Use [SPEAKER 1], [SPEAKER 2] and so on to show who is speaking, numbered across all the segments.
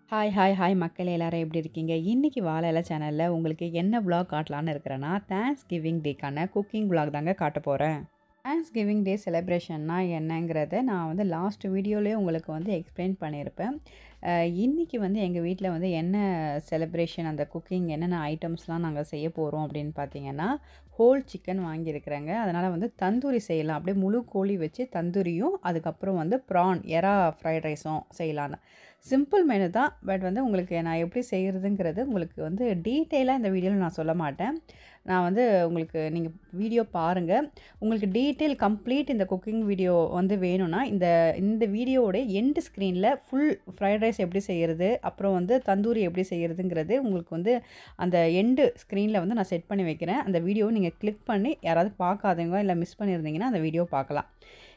[SPEAKER 1] hi hi hi மக்களே எல்லாரும் எப்படி இருக்கீங்க இன்றைக்கி வாழை இலை சேனலில் உங்களுக்கு என்ன vlog காட்டலான்னு இருக்கிறேன்னா தேங்க்ஸ் கிவிங் டேக்கான குக்கிங் vlog தாங்க காட்ட போகிறேன் தேங்க்ஸ் கிவிங் டே செலிப்ரேஷன்னா என்னங்கிறத நான் வந்து லாஸ்ட் வீடியோலேயே உங்களுக்கு வந்து எக்ஸ்பிளைன் பண்ணியிருப்பேன் அஹ் இன்னைக்கு வந்து எங்கள் வீட்டில் வந்து என்ன செலிப்ரேஷன் அந்த குக்கிங் என்னென்ன ஐட்டம்ஸ்லாம் நாங்கள் செய்ய போகிறோம் அப்படின்னு பார்த்தீங்கன்னா ஹோல் சிக்கன் வாங்கியிருக்கிறேங்க அதனால் வந்து தந்தூரி செய்யலாம் அப்படியே முழு கோழி வச்சு தந்தூரியும் அதுக்கப்புறம் வந்து ப்ரான் எறா ஃப்ரைட் ரைஸும் செய்யலான்னு சிம்பிள் மெனு தான் பட் வந்து உங்களுக்கு நான் எப்படி செய்கிறதுங்கிறது உங்களுக்கு வந்து டீட்டெயிலாக இந்த வீடியோவில் நான் சொல்ல மாட்டேன் நான் வந்து உங்களுக்கு நீங்கள் வீடியோ பாருங்கள் உங்களுக்கு டீட்டெயில் கம்ப்ளீட் இந்த குக்கிங் வீடியோ வந்து வேணும்னா இந்த இந்த வீடியோவோட எண்டு ஸ்க்ரீனில் ஃபுல் ஃப்ரைட் ரைஸ் எப்படி செய்கிறது அப்புறம் வந்து தந்தூரி எப்படி செய்கிறதுங்கிறது உங்களுக்கு வந்து அந்த எண்டு ஸ்க்ரீனில் வந்து நான் செட் பண்ணி வைக்கிறேன் அந்த வீடியோவை நீங்கள் கிளிக் பண்ணி யாராவது பார்க்காதவங்க இல்லை மிஸ் பண்ணியிருந்தீங்கன்னா அந்த வீடியோ பார்க்கலாம்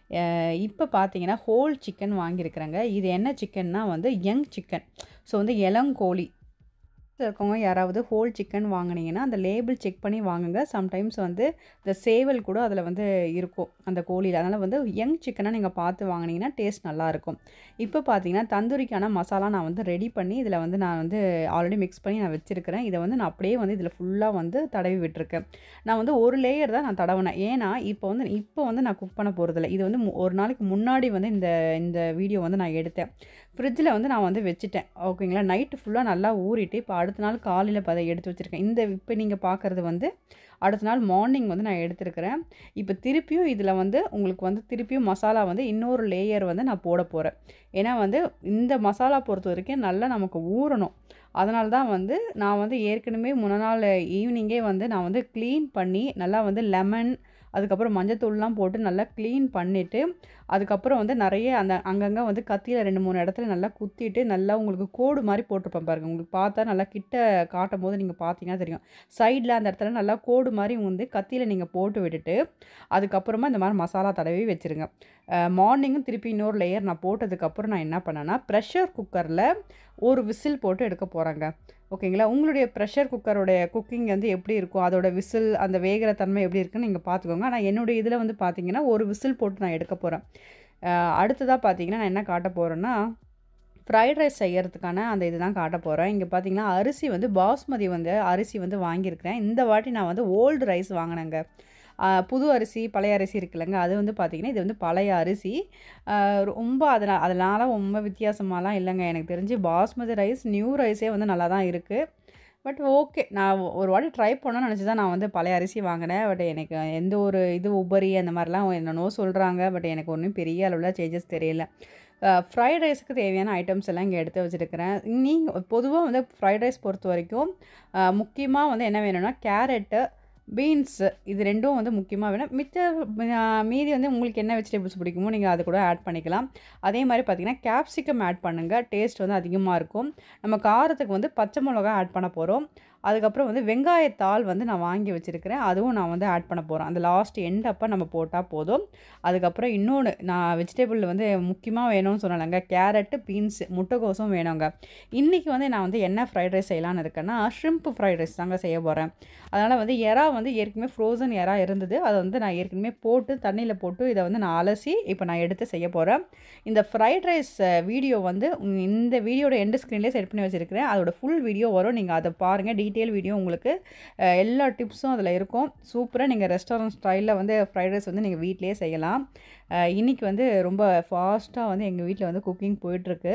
[SPEAKER 1] இப்போ பார்த்தீங்கன்னா ஹோல் சிக்கன் வாங்கியிருக்கிறேங்க இது என்ன சிக்கன்னா வந்து யங் சிக்கன் ஸோ வந்து இளங்கோழி இருக்கவங்க யாராவது ஹோல் சிக்கன் வாங்குனீங்கன்னா அந்த லேபிள் செக் பண்ணி வாங்குங்க சம்டைம்ஸ் வந்து இந்த சேவல் கூட அதில் வந்து இருக்கும் அந்த கோழியில் அதனால் வந்து யங் சிக்கனாக நீங்கள் பார்த்து வாங்குனீங்கன்னா டேஸ்ட் நல்லாயிருக்கும் இப்போ பார்த்தீங்கன்னா தந்தூரிக்கான மசாலா நான் வந்து ரெடி பண்ணி இதில் வந்து நான் வந்து ஆல்ரெடி மிக்ஸ் பண்ணி நான் வச்சுருக்கிறேன் இதை வந்து நான் அப்படியே வந்து இதில் ஃபுல்லாக வந்து தடவி விட்டுருக்கேன் நான் வந்து ஒரு லேயர் தான் நான் தடவினேன் ஏன்னா இப்போ வந்து இப்போ வந்து நான் குக் பண்ண போகிறதில்ல இது வந்து மு- ஒரு நாளைக்கு முன்னாடி வந்து இந்த இந்த வீடியோ வந்து நான் எடுத்தேன் ஃப்ரிட்ஜில் வந்து நான் வந்து வச்சுட்டேன் ஓகேங்களா நைட்டு ஃபுல்லாக நல்லா ஊறிட்டு இப்போ அடுத்த நாள் காலையில் பத எடுத்து வச்சுருக்கேன் இந்த இப்போ நீங்கள் பார்க்குறது வந்து அடுத்த நாள் மார்னிங் வந்து நான் எடுத்துருக்கிறேன் இப்போ திருப்பியும் இதில் வந்து உங்களுக்கு வந்து திருப்பியும் மசாலா வந்து இன்னொரு லேயர் வந்து நான் போட போகிறேன் ஏன்னா வந்து இந்த மசாலா பொறுத்த வரைக்கும் நல்லா நமக்கு ஊறணும் அதனால தான் வந்து நான் வந்து ஏற்கனவே முன்ன நாள் ஈவினிங்கே வந்து நான் வந்து க்ளீன் பண்ணி நல்லா வந்து லெமன் அதுக்கப்புறம் மஞ்சத்தூள்லாம் போட்டு நல்லா க்ளீன் பண்ணிவிட்டு அதுக்கப்புறம் வந்து நிறைய அந்த அங்கங்கே வந்து கத்தியில் ரெண்டு மூணு இடத்துல நல்லா குத்திட்டு நல்லா உங்களுக்கு கோடு மாதிரி போட்டிருப்பேன் பாருங்க உங்களுக்கு பார்த்தா நல்லா கிட்ட காட்டும் போது நீங்கள் பார்த்தீங்கன்னா தெரியும் சைடில் அந்த இடத்துல நல்லா கோடு மாதிரி வந்து கத்தியில் நீங்கள் போட்டு விட்டுட்டு அதுக்கப்புறமா இந்த மாதிரி மசாலா தடவி வச்சுருங்க மார்னிங்கும் திருப்பி இன்னொரு லேயர் நான் போட்டதுக்கப்புறம் நான் என்ன பண்ணேன்னா ப்ரெஷர் குக்கரில் ஒரு விசில் போட்டு எடுக்க போகிறேங்க ஓகேங்களா உங்களுடைய ப்ரெஷர் குக்கரோடைய குக்கிங் வந்து எப்படி இருக்கும் அதோட விசில் அந்த வேகிற தன்மை எப்படி இருக்குன்னு நீங்கள் பார்த்துக்கோங்க ஆனால் என்னுடைய இதில் வந்து பார்த்தீங்கன்னா ஒரு விசில் போட்டு நான் எடுக்க போகிறேன் அடுத்ததாக பார்த்தீங்கன்னா நான் என்ன காட்ட போகிறேன்னா ஃப்ரைட் ரைஸ் செய்யறதுக்கான அந்த இதுதான் காட்ட போகிறேன் இங்கே பார்த்தீங்கன்னா அரிசி வந்து பாஸ்மதி வந்து அரிசி வந்து வாங்கியிருக்கிறேன் இந்த வாட்டி நான் வந்து ஓல்டு ரைஸ் வாங்கினேங்க ஆஹ் புது அரிசி பழைய அரிசி இருக்குல்லங்க அது வந்து பார்த்திங்கன்னா இது வந்து பழைய அரிசி ஆஹ் ரொம்ப அதனால் அதனால் ரொம்ப வித்தியாசமாலாம் இல்லைங்க எனக்கு தெரிஞ்சு பாஸ்மதி ரைஸ் நியூ ரைஸே வந்து நல்லா தான் இருக்குது பட் ஓகே நான் ஒரு வாட்டி ட்ரை பண்ணணும்னு நினச்சி தான் நான் வந்து பழைய அரிசி வாங்கினேன் பட் எனக்கு எந்த ஒரு இது உபரி அந்த மாதிரிலாம் என்னென்னோ சொல்கிறாங்க பட் எனக்கு ஒன்றும் பெரிய அளவில் சேஞ்சஸ் தெரியல ஃப்ரைட் ரைஸுக்கு தேவையான ஐட்டம்ஸ் எல்லாம் இங்கே எடுத்து வச்சுருக்கிறேன் நீங்கள் பொதுவாக வந்து ஃப்ரைட் ரைஸ் பொறுத்த வரைக்கும் முக்கியமாக வந்து என்ன வேணும்னா கேரட்டு பீன்ஸு இது ரெண்டும் வந்து முக்கியமாக வேணும் மிச்ச ஆஹ் மீதி வந்து உங்களுக்கு என்ன வெஜிடபிள்ஸ் பிடிக்குமோ நீங்கள் அது கூட ஆட் பண்ணிக்கலாம் அதே மாதிரி பார்த்தீங்கன்னா கேப்சிகம் ஆட் பண்ணுங்கள் டேஸ்ட் வந்து அதிகமாக இருக்கும் நம்ம காரத்துக்கு வந்து பச்சை மிளகா ஆட் பண்ண போகிறோம் அதுக்கப்புறம் வந்து வெங்காயத்தாள் வந்து நான் வாங்கி வச்சுருக்கிறேன் அதுவும் நான் வந்து ஆட் பண்ண போகிறேன் அந்த லாஸ்ட் எண்ட் அப்போ நம்ம போட்டால் போதும் அதுக்கப்புறம் இன்னொன்று நான் வெஜிடபிள் வந்து முக்கியமாக வேணும்னு சொன்னாலங்க கேரட்டு பீன்ஸ் முட்டைக்கோசும் வேணுங்க இன்றைக்கி வந்து நான் வந்து என்ன ஃப்ரைட் ரைஸ் செய்யலான்னு இருக்கேன்னா ஷ்ரிம்ப் ஃப்ரைட் ரைஸ் தாங்க செய்ய போகிறேன் அதனால் வந்து எறா வந்து ஏற்கனவே ஃப்ரோசன் எறா இருந்தது அதை வந்து நான் ஏற்கனவே போட்டு தண்ணியில் போட்டு இதை வந்து நான் அலசி இப்போ நான் எடுத்து செய்ய போகிறேன் இந்த ஃப்ரைட் ரைஸ் வீடியோ வந்து உங்க- இந்த வீடியோட எண்டு ஸ்க்ரீன்லேயே செட் பண்ணி வச்சுருக்கிறேன் அதோட ஃபுல் வீடியோ வரும் நீங்கள் அதை பாருங்கள் டீட்டெயில் வீடியோ உங்களுக்கு அஹ், எல்லா டிப்ஸும் அதில் இருக்கும் சூப்பராக நீங்கள் ரெஸ்டாரண்ட் ஸ்டைலில் வந்து ஃப்ரைட் ரைஸ் வந்து நீங்கள் வீட்டிலேயே செய்யலாம் அஹ், இன்னைக்கு வந்து ரொம்ப ஃபாஸ்ட்டாக வந்து எங்கள் வீட்டில் வந்து குக்கிங் போயிட்டுருக்கு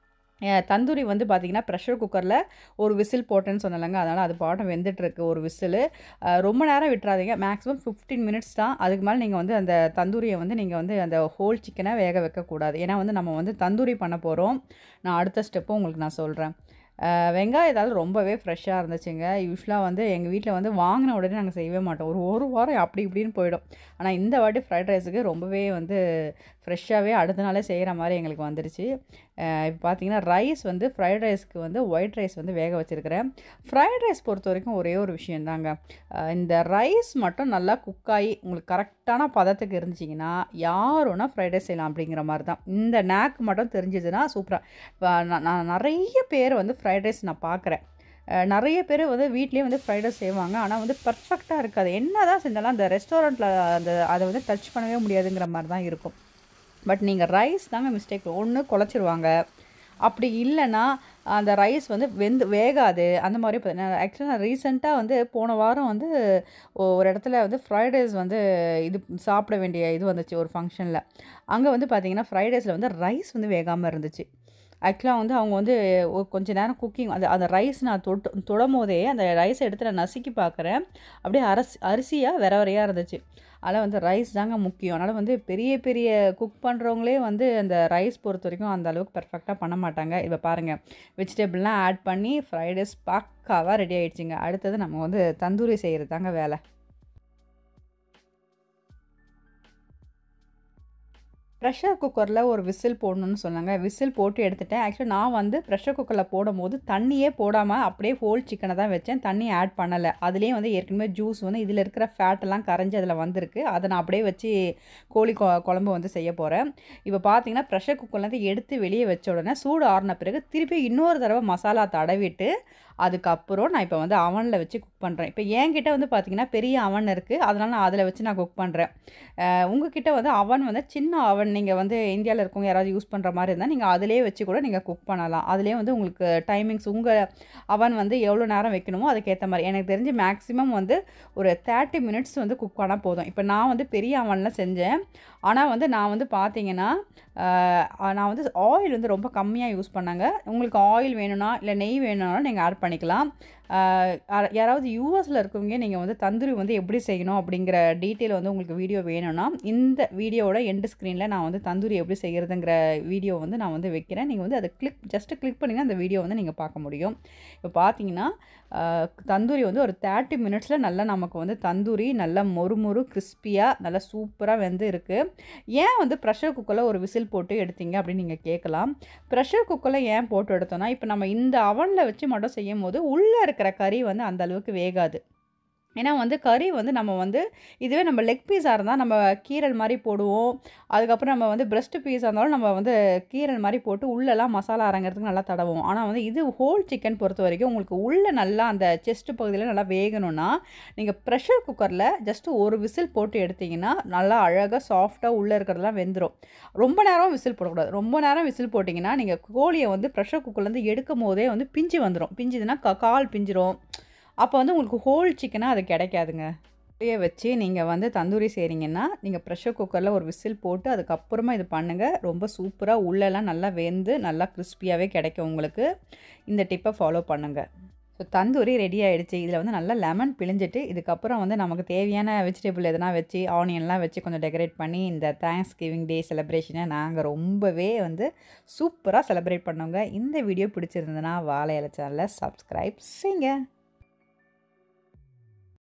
[SPEAKER 1] அஹ் தந்தூரி வந்து பார்த்திங்கன்னா ப்ரெஷர் குக்கரில் ஒரு விசில் போட்டேன்னு சொன்னலங்க அதனால் அது பாட்டம் வெந்துட்டுருக்கு ஒரு விசிலு ரொம்ப நேரம் விட்டுறாதீங்க மேக்ஸிமம் ஃபிஃப்டீன் மினிட்ஸ் தான் அதுக்கு மேலே நீங்கள் வந்து அந்த தந்தூரியை வந்து நீங்கள் வந்து அந்த ஹோல் சிக்கனை வேக வைக்கக்கூடாது ஏன்னா வந்து நம்ம வந்து தந்தூரி பண்ண போகிறோம் நான் அடுத்த ஸ்டெப்பும் உங்களுக்கு நான் சொல்கிறேன் வெங்காயம் ஏதாவது ரொம்பவே ஃப்ரெஷ்ஷாக இருந்துச்சுங்க யூஸ்வலாக வந்து எங்கள் வீட்டில் வந்து வாங்கின உடனே நாங்கள் செய்யவே மாட்டோம் ஒரு ஒரு வாரம் அப்படி இப்படின்னு போயிடும் ஆனால் இந்த வாட்டி ஃப்ரைட் ரைஸுக்கு ரொம்பவே வந்து ஃப்ரெஷ்ஷாகவே அடுத்த நாளே செய்கிற மாதிரி எங்களுக்கு வந்துருச்சு இப்போ பார்த்தீங்கன்னா ரைஸ் வந்து ஃப்ரைட் ரைஸ்க்கு வந்து ஒயிட் ரைஸ் வந்து வேக வச்சுருக்கிறேன் ஃப்ரைட் ரைஸ் பொறுத்த வரைக்கும் ஒரே ஒரு விஷயந்தாங்க அஹ் இந்த ரைஸ் மட்டும் நல்லா குக்காகி உங்களுக்கு கரெக்டான பதத்துக்கு இருந்துச்சிங்கன்னா யார் வேணால் ஃப்ரைட் ரைஸ் செய்யலாம் அப்படிங்கிற மாதிரி தான் இந்த நேக் மட்டும் தெரிஞ்சதுன்னா சூப்பராக நான் நிறைய பேர் வந்து ஃப்ரைட் ரைஸ் நான் பார்க்குறேன் அஹ் நிறைய பேர் வந்து வீட்லேயே வந்து ஃப்ரைட் ரைஸ் செய்வாங்க ஆனால் வந்து பர்ஃபெக்டாக இருக்காது என்ன தான் செஞ்சாலும் அந்த ரெஸ்டாரண்ட்டில் அந்த அதை வந்து டச் பண்ணவே முடியாதுங்கிற மாதிரி தான் இருக்கும் பட் நீங்கள் ரைஸ் தாங்க மிஸ்டேக் ஒன்று குழச்சிருவாங்க அப்படி இல்லைன்னா அந்த ரைஸ் வந்து வெந்து வேகாது அந்த மாதிரி ஆக்சுவலாக நான் ரீசெண்டாக வந்து போன வாரம் வந்து ஒ- ஒரு இடத்துல வந்து ஃப்ரைட் ரைஸ் வந்து இது சாப்பிட வேண்டிய இது வந்துச்சு ஒரு ஃபங்க்ஷனில் அங்கே வந்து பார்த்தீங்கன்னா ஃப்ரைட் ரைஸில் வந்து ரைஸ் வந்து வேகாமல் இருந்துச்சு ஆக்சுவலாக வந்து அவங்க வந்து ஒ- கொஞ்ச நேரம் குக்கிங் அந்த அந்த ரைஸ் நான் தொட்டு தொடும் போதே அந்த ரைஸை எடுத்து நான் நசுக்கி பார்க்குறேன் அப்படியே அரிசி அரிசியாக வெற வெறையாக இருந்துச்சு அதனால் வந்து ரைஸ் தாங்க முக்கியம் அதனால் வந்து பெரிய பெரிய குக் பண்ணுறவங்களே வந்து அந்த ரைஸ் பொறுத்த வரைக்கும் அந்த அளவுக்கு பெர்ஃபெக்டாக பண்ண மாட்டாங்க இப்போ பாருங்கள் வெஜிடபிள்லாம் ஆட் பண்ணி ஃப்ரைட் ரைஸ் பக்காவாக ரெடி ஆயிடுச்சுங்க அடுத்தது நம்ம வந்து தந்தூரி செய்கிறது தாங்க வேலை ப்ரெஷர் குக்கரில் ஒரு விசில் போடணும்னு சொன்னாங்க விசில் போட்டு எடுத்துட்டேன் ஆக்சுவலாக நான் வந்து ப்ரெஷர் குக்கரில் போடும்போது தண்ணியே போடாமல் அப்படியே ஹோல் சிக்கனை தான் வச்சேன் தண்ணி ஆட் பண்ணலை அதுலேயே வந்து ஏற்கனவே ஜூஸ் வந்து இதில் இருக்கிற ஃபேட்டெல்லாம் கரைஞ்சி அதில் வந்திருக்கு அதை நான் அப்படியே வச்சு கோழி கொ குழம்பு வந்து செய்ய போகிறேன் இப்போ பார்த்தீங்கன்னா ப்ரெஷர் குக்கர்லேருந்து எடுத்து வெளியே வச்ச உடனே சூடு ஆறின பிறகு திருப்பி இன்னொரு தடவை மசாலா தடவிட்டு அதுக்கப்புறம் நான் இப்போ வந்து அவனில் வச்சு குக் பண்ணுறேன் இப்போ என்கிட்ட வந்து பார்த்தீங்கன்னா பெரிய அவன் இருக்குது அதனால நான் அதில் வச்சு நான் குக் பண்ணுறேன் உங்ககிட்ட வந்து அவன் வந்து சின்ன அவன் நீங்கள் வந்து இந்தியாவில் இருக்கவங்க யாராவது யூஸ் பண்ணுற மாதிரி இருந்தால் நீங்கள் அதிலே வச்சு கூட நீங்கள் குக் பண்ணலாம் அதிலே வந்து உங்களுக்கு டைமிங்ஸ் உங்கள் அவன் வந்து எவ்வளோ நேரம் வைக்கணுமோ அதுக்கேற்ற மாதிரி எனக்கு தெரிஞ்சு மேக்ஸிமம் வந்து ஒரு தேர்ட்டி மினிட்ஸ் வந்து குக் பண்ணால் போதும் இப்போ நான் வந்து பெரிய அவனில் செஞ்சேன் ஆனால் வந்து நான் வந்து பார்த்தீங்கன்னா ஆஹ், நான் வந்து ஆயில் வந்து ரொம்ப கம்மியாக யூஸ் பண்ணாங்க உங்களுக்கு ஆயில் வேணும்னா இல்லை நெய் வேணும்னாலும் நீங்கள் ஆட் பண்ணிக்கலாம் ஆஹ், யார- யாராவது யூஎஸில் இருக்கவங்க நீங்கள் வந்து தந்தூரி வந்து எப்படி செய்யணும் அப்படிங்கிற டீட்டெயில் வந்து உங்களுக்கு வீடியோ வேணும்னா இந்த வீடியோவோட எண்டு ஸ்க்ரீனில் நான் வந்து தந்தூரி எப்படி செய்கிறதுங்கிற வீடியோ வந்து நான் வந்து வைக்கிறேன் நீங்கள் வந்து அதை கிளிக் ஜஸ்ட்டு கிளிக் பண்ணிங்கன்னா அந்த வீடியோ வந்து நீங்கள் பார்க்க முடியும் இப்போ பார்த்தீங்கன்னா ஆஹ், தந்தூரி வந்து ஒரு தேர்ட்டி மினிட்ஸில் நல்லா நமக்கு வந்து தந்தூரி நல்லா மொறு மொறு கிறிஸ்பியாக நல்லா சூப்பராக வெந்து இருக்குது ஏன் வந்து ப்ரெஷர் குக்கரில் ஒரு விசில் போட்டு எடுத்தீங்க அப்படின்னு நீங்கள் கேட்கலாம் ப்ரெஷர் குக்கரில் ஏன் போட்டு எடுத்தோன்னா இப்போ நம்ம இந்த அவனில் வச்சு மட்டும் செய்யும் போது உள்ளே இருக்கிற கறி வந்து அந்த அளவுக்கு வேகாது ஏன்னா வந்து கறி வந்து நம்ம வந்து இதுவே நம்ம லெக் பீஸாக இருந்தால் நம்ம கீரல் மாதிரி போடுவோம் அதுக்கப்புறம் நம்ம வந்து பிரஸ்ட் பீஸாக இருந்தாலும் நம்ம வந்து கீரல் மாதிரி போட்டு உள்ளெல்லாம் மசாலா அரங்கிறதுக்கு நல்லா தடவும் ஆனால் வந்து இது ஹோல் சிக்கன் பொறுத்த வரைக்கும் உங்களுக்கு உள்ளே நல்லா அந்த செஸ்ட் பகுதியில் நல்லா வேகணும்னா நீங்கள் ப்ரெஷர் குக்கரில் ஜஸ்ட்டு ஒரு விசில் போட்டு எடுத்தீங்கன்னா நல்லா அழகாக சாஃப்டாக உள்ளே இருக்கிறதெல்லாம் வெந்துடும் ரொம்ப நேரம் விசில் போடக்கூடாது ரொம்ப நேரம் விசில் போட்டிங்கன்னா நீங்கள் கோழியை வந்து ப்ரெஷர் குக்கர்லேருந்து எடுக்கும் போதே வந்து பிஞ்சு வந்துடும் பிஞ்சுதுன்னா கா- கால் பிஞ்சிரும் அப்போ வந்து உங்களுக்கு ஹோல் சிக்கனாக அது கிடைக்காதுங்க அப்படியே வச்சு நீங்கள் வந்து தந்தூரி செய்கிறீங்கன்னா நீங்கள் ப்ரெஷர் குக்கரில் ஒரு விசில் போட்டு அதுக்கப்புறமா இது பண்ணுங்கள் ரொம்ப சூப்பராக உள்ளெல்லாம் நல்லா வெந்து நல்லா கிறிஸ்பியாகவே கிடைக்கும் உங்களுக்கு இந்த டிப்பை ஃபாலோ பண்ணுங்கள் ஸோ தந்தூரி ரெடி ஆயிடுச்சு இதில் வந்து நல்லா லெமன் பிழிஞ்சிட்டு இதுக்கப்புறம் வந்து நமக்கு தேவையான வெஜிடபிள் எதனா வச்சு ஆனியன்லாம் வச்சு கொஞ்சம் டெக்கரேட் பண்ணி இந்த தேங்க்ஸ் கிவிங் டே செலிப்ரேஷனை நாங்கள் ரொம்பவே வந்து சூப்பராக செலிப்ரேட் பண்ணோங்க இந்த வீடியோ பிடிச்சிருந்ததுன்னா வாழை இலை சேனலை சப்ஸ்கிரைப் செய்யுங்க